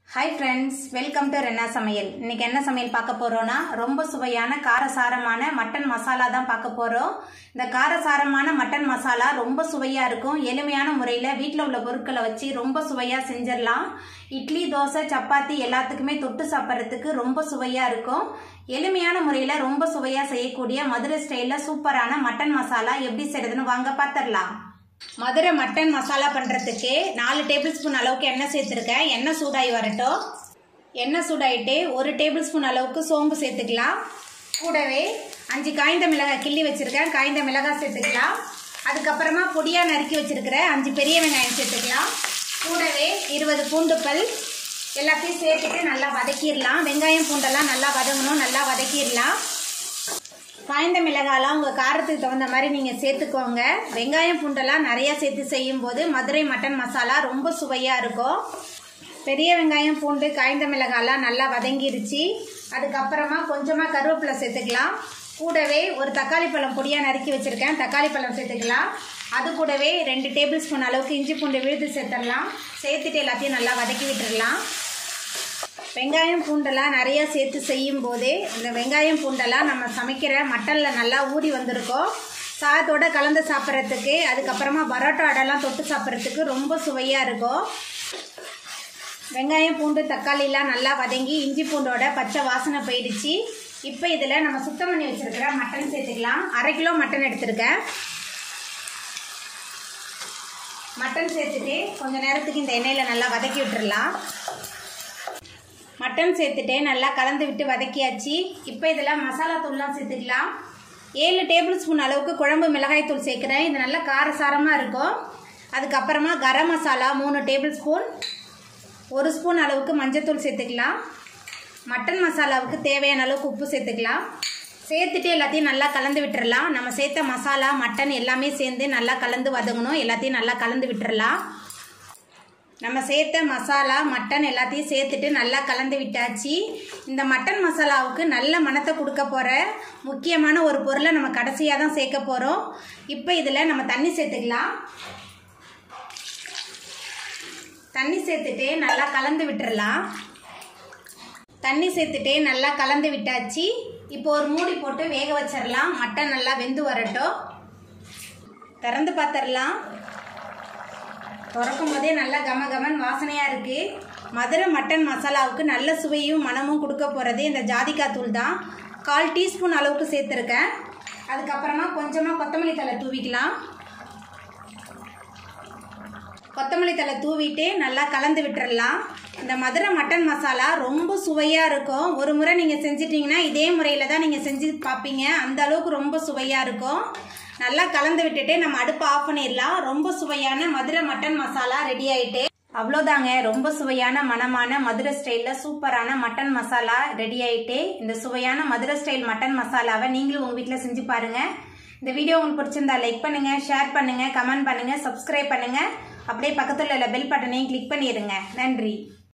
hi friends welcome to Renna சமையல் இன்னைக்கு என்ன சமையல் பார்க்க போறோம்னா ரொம்ப சுவையான காரசாரமான மட்டன் மசாலா தான் பார்க்க போறோம் இந்த காரசாரமான மட்டன் மசாலா ரொம்ப சுவையா இருக்கும் எளிமையான முறையில் வீட்டில் உள்ள பொருட்களை வச்சு ரொம்ப சுவையா செஞ்சிடலாம் இட்லி தோசை சப்பாத்தி எல்லாத்துக்குமே தொட்டு சாப்பிட்றதுக்கு ரொம்ப சுவையா இருக்கும் எளிமையான முறையில் ரொம்ப சுவையா செய்யக்கூடிய மதுரை ஸ்டைலில் சூப்பரான மட்டன் மசாலா எப்படி செய்யறதுன்னு வாங்க பார்த்துடலாம் மதுரை மட்டன் மசாலா பண்ணுறதுக்கு நாலு டேபிள் ஸ்பூன் அளவுக்கு எண்ணெய் சேர்த்துருக்கேன் எண்ணெய் சூடாகி வரட்டும் எண்ணெய் சூடாயிட்டு ஒரு டேபிள் ஸ்பூன் அளவுக்கு சோம்பு சேர்த்துக்கலாம் கூடவே அஞ்சு காய்ந்த மிளகாய் கிள்ளி வச்சுருக்கேன் காய்ந்த மிளகாய் சேர்த்துக்கலாம் அதுக்கப்புறமா பொடியாக நறுக்கி வச்சுருக்கிற அஞ்சு பெரிய வெங்காயம் சேர்த்துக்கலாம் கூடவே இருபது பூண்டு பல் எல்லாத்தையும் சேர்த்துட்டு நல்லா வதக்கிடலாம் வெங்காயம் பூண்டெல்லாம் நல்லா வதங்கணும் நல்லா வதக்கிடலாம் காய்ந்த மிளகாலாம் உங்கள் காரத்துக்கு தகுந்த மாதிரி நீங்கள் சேர்த்துக்கோங்க வெங்காயம் பூண்டெல்லாம் நிறையா சேர்த்து செய்யும்போது மதுரை மட்டன் மசாலா ரொம்ப சுவையாக இருக்கும் பெரிய வெங்காயம் பூண்டு காய்ந்த மிளகாலாம் நல்லா வதங்கிருச்சு அதுக்கப்புறமா கொஞ்சமாக கருவேப்பிலை சேர்த்துக்கலாம் கூடவே ஒரு தக்காளி பழம் பொடியாக நறுக்கி வச்சுருக்கேன் தக்காளி பழம் சேர்த்துக்கலாம் அது கூடவே ரெண்டு டேபிள் ஸ்பூன் அளவுக்கு இஞ்சி பூண்டு விழுது சேர்த்துடலாம் சேர்த்துட்டு எல்லாத்தையும் நல்லா வதக்கி விட்டுடலாம் வெங்காயம் பூண்டெல்லாம் நிறையா சேர்த்து செய்யும் போதே இந்த வெங்காயம் பூண்டெல்லாம் நம்ம சமைக்கிற மட்டனில் நல்லா ஊறி வந்திருக்கோம் சாதத்தோட கலந்து சாப்பிட்றதுக்கு அதுக்கப்புறமா பரோட்டா அடெல்லாம் தொட்டு சாப்பிட்றதுக்கு ரொம்ப சுவையாக இருக்கும் வெங்காயம் பூண்டு தக்காளிலாம் நல்லா வதங்கி இஞ்சி பூண்டோட பச்சை வாசனை போயிடுச்சு இப்போ இதில் நம்ம சுத்தம் பண்ணி வச்சுருக்கிற மட்டன் சேர்த்துக்கலாம் அரை கிலோ மட்டன் எடுத்திருக்கேன் மட்டன் சேர்த்துட்டு கொஞ்சம் நேரத்துக்கு இந்த எண்ணெயில் நல்லா வதக்கி விட்டுறலாம் மட்டன் சேர்த்துட்டு நல்லா கலந்து விட்டு வதக்கியாச்சு இப்போ இதில் மசாலா தூள்லாம் சேர்த்துக்கலாம் ஏழு டேபிள் ஸ்பூன் அளவுக்கு குழம்பு மிளகாய் தூள் சேர்க்குறேன் இது நல்லா காரசாரமாக இருக்கும் அதுக்கப்புறமா கரம் மசாலா மூணு டேபிள் ஸ்பூன் ஒரு ஸ்பூன் அளவுக்கு மஞ்சத்தூள் சேர்த்துக்கலாம் மட்டன் மசாலாவுக்கு தேவையான அளவுக்கு உப்பு சேர்த்துக்கலாம் சேர்த்துட்டு எல்லாத்தையும் நல்லா கலந்து விட்டுறலாம் நம்ம சேர்த்த மசாலா மட்டன் எல்லாமே சேர்ந்து நல்லா கலந்து வதங்கணும் எல்லாத்தையும் நல்லா கலந்து விட்டுறலாம் நம்ம சேர்த்த மசாலா மட்டன் எல்லாத்தையும் சேர்த்துட்டு நல்லா கலந்து விட்டாச்சு இந்த மட்டன் மசாலாவுக்கு நல்ல மணத்தை கொடுக்க போகிற முக்கியமான ஒரு பொருளை நம்ம கடைசியாக தான் சேர்க்க போகிறோம் இப்போ இதில் நம்ம தண்ணி சேர்த்துக்கலாம் தண்ணி சேர்த்துட்டு நல்லா கலந்து விட்டுறலாம் தண்ணி சேர்த்துட்டு நல்லா கலந்து விட்டாச்சு இப்போ ஒரு மூடி போட்டு வேக வச்சிடலாம் மட்டன் நல்லா வெந்து வரட்டும் திறந்து பார்த்துடலாம் திறக்கும் போதே நல்லா கம கமன் வாசனையாக இருக்குது மதுரை மட்டன் மசாலாவுக்கு நல்ல சுவையும் மனமும் கொடுக்க போகிறது இந்த ஜாதிக்காய் தூள் தான் கால் டீஸ்பூன் அளவுக்கு சேர்த்துருக்கேன் அதுக்கப்புறமா கொஞ்சமாக கொத்தமல்லி தலை தூவிக்கலாம் கொத்தமல்லி தலை தூவிட்டு நல்லா கலந்து விட்டுறலாம் இந்த மதுரை மட்டன் மசாலா ரொம்ப சுவையாக இருக்கும் ஒரு முறை நீங்கள் செஞ்சிட்டிங்கன்னா இதே முறையில் தான் நீங்கள் செஞ்சு பார்ப்பீங்க அந்த அளவுக்கு ரொம்ப சுவையாக இருக்கும் நல்லா கலந்து விட்டுட்டு நம்ம அடுப்பு ஆஃப் பண்ணிடலாம் ரொம்ப சுவையான மதுரை மட்டன் மசாலா ரெடி ஆயிட்டு அவ்வளோதாங்க ரொம்ப சுவையான மனமான மதுரை ஸ்டைலில் சூப்பரான மட்டன் மசாலா ரெடி ஆயிட்டு இந்த சுவையான மதுரை ஸ்டைல் மட்டன் மசாலாவை நீங்களும் உங்கள் வீட்டில் செஞ்சு பாருங்க இந்த வீடியோ உங்களுக்கு பிடிச்சிருந்தா லைக் பண்ணுங்க ஷேர் பண்ணுங்க கமெண்ட் பண்ணுங்க சப்ஸ்கிரைப் பண்ணுங்க அப்படியே பக்கத்தில் உள்ள பெல் பட்டனையும் கிளிக் பண்ணிடுங்க நன்றி